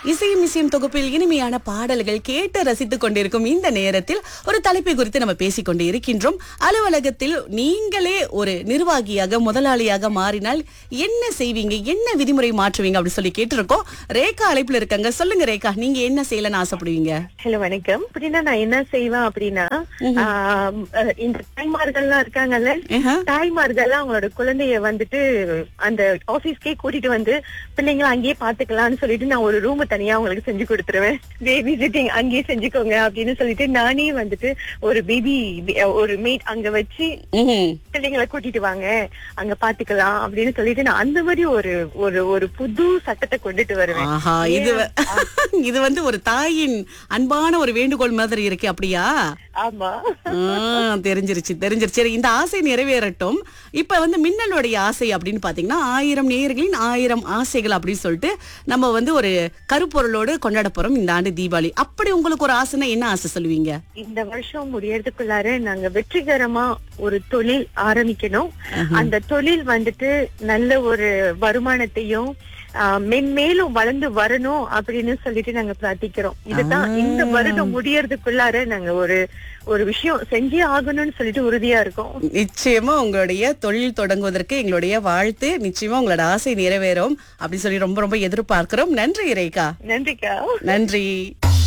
இசையும் இசையும் தொகுப்பில் இனிமையான பாடல்கள் கேட்டு ரசித்துக் கொண்டிருக்கும் இந்த நேரத்தில் ஒரு தலைப்பை குறித்து நம்ம பேசிக் கொண்டு இருக்கின்றோம் அலுவலகத்தில் நீங்களே ஒரு நிர்வாகியாக முதலாளியாக மாறினால் என்ன செய்வீங்க என்ன விதிமுறை மாற்றுவீங்க அப்படி சொல்லி கேட்டிருக்கோம் ரேகா அழைப்புல இருக்காங்க சொல்லுங்க ரேகா நீங்க என்ன செய்யலன்னு ஆசைப்படுவீங்க ஹலோ வணக்கம் அப்படின்னா நான் என்ன செய்வேன் அப்படின்னா ஆம், அஹ், இந்த தாய்மார்கள்லாம் இருக்காங்கல்ல ஆஹா. தாய்மார்கள்லாம் அவங்களோட குழந்தைய வந்துட்டு அந்த ஆபீஸ்க்கே கூட்டிட்டு வந்து பிள்ளைங்களை அங்கேயே பாத்துக்கலாம்னு சொல்லிட்டு நான் ஒரு ரூம் தனியா அவங்களுக்கு செஞ்சு கொடுத்துருவேன் பேபி சிட்டிங் அங்கேயே செஞ்சுக்கோங்க அப்படின்னு சொல்லிட்டு நானே வந்துட்டு ஒரு பேபி ஒரு மேட் அங்க வச்சு ம்ஹும். பிள்ளைங்களை கூட்டிட்டு வாங்க அங்க பாத்துக்கலாம் அப்படின்னு சொல்லிட்டு நான் அந்த மாதிரி ஒரு ஒரு ஒரு புது சட்டத்தை கொண்டுட்டு வருவேன் ஆஹா இது வ- இது வந்து ஒரு தாயின் அன்பான ஒரு வேண்டுகோள் மாதிரி இருக்கு அப்படியா ஆமா ஆ, தெரிஞ்சிருச்சு தெரிஞ்சிருச்சு சரி இந்த ஆசை நிறைவேறட்டும் இப்ப வந்து மின்னலுடைய ஆசை அப்படின்னு பாத்தீங்கன்னா ஆயிரம் நேயர்களின் ஆயிரம் ஆசைகள் அப்படின்னு சொல்லிட்டு நம்ம வந்து ஒரு கருப்பொருளோடு கொண்டாட போறோம் இந்த ஆண்டு தீபாவளி அப்படி உங்களுக்கு ஒரு ஆசைன்னா என்ன ஆசை சொல்லுவீங்க இந்த வருஷம் முடியறதுக்குள்ளார நாங்க வெற்றிகரமா ஒரு தொழில் ஆரம்பிக்கணும் அந்த தொழில் வந்துட்டு நல்ல ஒரு வருமானத்தையும் ஆஹ், மென்மேலும் வளர்ந்து வரணும் அப்படின்னு சொல்லிட்டு நாங்க பிரார்த்திக்கிறோம் இதுதான் இந்த வருடம் முடியறதுக்குள்ளார நாங்க ஒரு ஒரு விஷயம் செஞ்சே ஆகணும்னு சொல்லிட்டு உறுதியா இருக்கோம் நிச்சயமா உங்களுடைய தொழில் தொடங்குவதற்கு எங்களுடைய வாழ்த்து நிச்சயமா உங்களோட ஆசை நிறைவேறும் அப்படின்னு சொல்லி ரொம்ப ரொம்ப எதிர்பார்க்கிறோம் நன்றி ரேகா நன்றிக்கா நன்றி